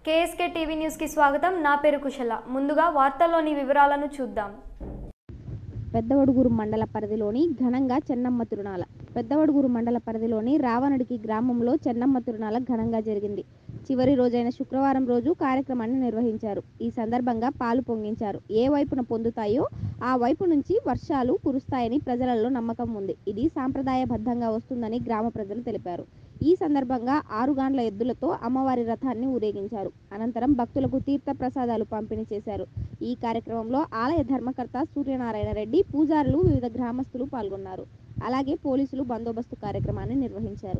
KSK TV న్యూస్కి స్వాగతం నా పేరు కుశల ముందుగా వార్తల్లోని వివరాలను చూద్దాం పెద్దవడుగురు మండల పరిధిలోని ఘనంగా చెన్నమ్మ తిరునాల పెద్దవడుగురు మండల పరిధిలోని రావణుడికి గ్రామంలో చెన్నమ్మ తిరునాల ఘనంగా జరిగింది చివరి రోజైన శుక్రవారం రోజు కార్యక్రమాన్ని నిర్వహించారు ఈ సందర్భంగా పాలు పొంగించారు ఏ వైపున పొందుతాయో ఆ వైపు నుంచి వర్షాలు కురుస్తాయని ప్రజలలో నమ్మకం ఉంది ఇది సాంప్రదాయబద్ధంగా వస్తుందని గ్రామ ప్రజలు తెలిపారు ఈ సందర్భంగా ఆరు గాండ్ల ఎద్దులతో అమ్మవారి రథాన్ని ఊరేగించారు అనంతరం భక్తులకు తీర్థ ప్రసాదాలు పంపిణీ చేశారు ఈ కార్యక్రమంలో ఆలయ ధర్మకర్త సూర్యనారాయణ రెడ్డి పూజారులు వివిధ గ్రామస్తులు పాల్గొన్నారు అలాగే పోలీసులు బందోబస్తు కార్యక్రమాన్ని నిర్వహించారు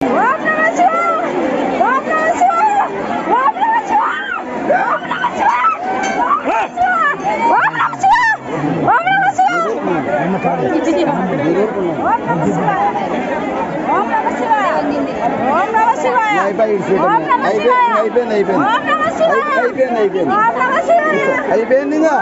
అయిపోయింది అయిపోయింది అయిపోయింది అయిపోయింది అయిపోయింది అయిపోయింది ఇంకా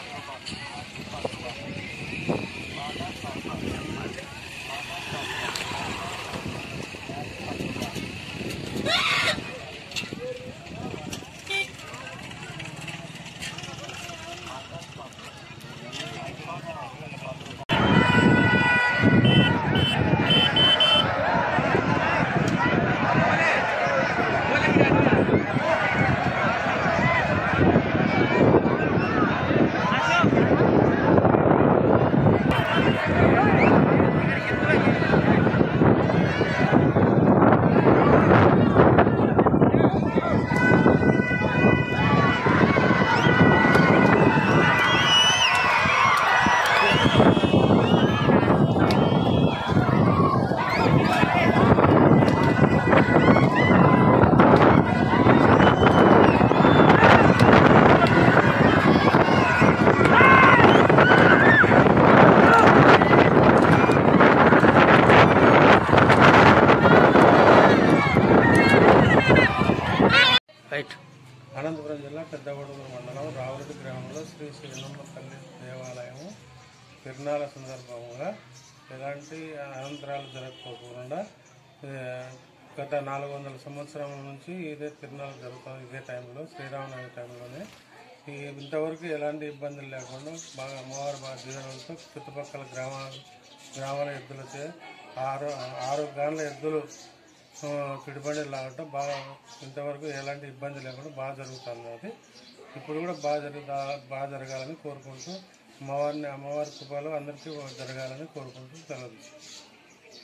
రైట్ అనంతపురం జిల్లా పెద్దగొడుగురు మండలం రావులటి గ్రామంలో శ్రీ శ్రీనమ్మ తల్లి దేవాలయము తిరునాళ్ళ సందర్భంగా ఎలాంటి అనంతరాలు జరగకోకుండా ఏ, గత నాలుగు వందల సంవత్సరాల నుంచి ఇదే తిరునాళ్ళు జరుగుతుంది ఇదే టైంలో శ్రీరామనవమి టైంలోనే ఈ ఇంతవరకు ఎలాంటి ఇబ్బందులు లేకుండా బాగా అమ్మవారి బాగా దీవెనలతో చుట్టుపక్కల గ్రామాల గ్రామాల ఎద్దులచే ఆరు ఆరు గాన్ల ఎద్దులు ఆ, పిడిబండి లాగటం బాగా ఇంతవరకు ఎలాంటి ఇబ్బంది లేకుండా బాగా జరుగుతుంది అది ఇప్పుడు కూడా బాగా జరుగుతా బాగా జరగాలని కోరుకుంటూ అమ్మవారిని అమ్మవారి కృపలు అందరికీ జరగాలని కోరుకుంటూ సెలవు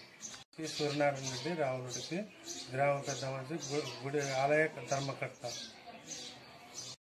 శ్రీ సూర్యనారాయణ రెడ్డి రావులరెడ్డికి గ్రామ పెద్ద మనిషి గు- గుడి ఆలయ ధర్మకర్త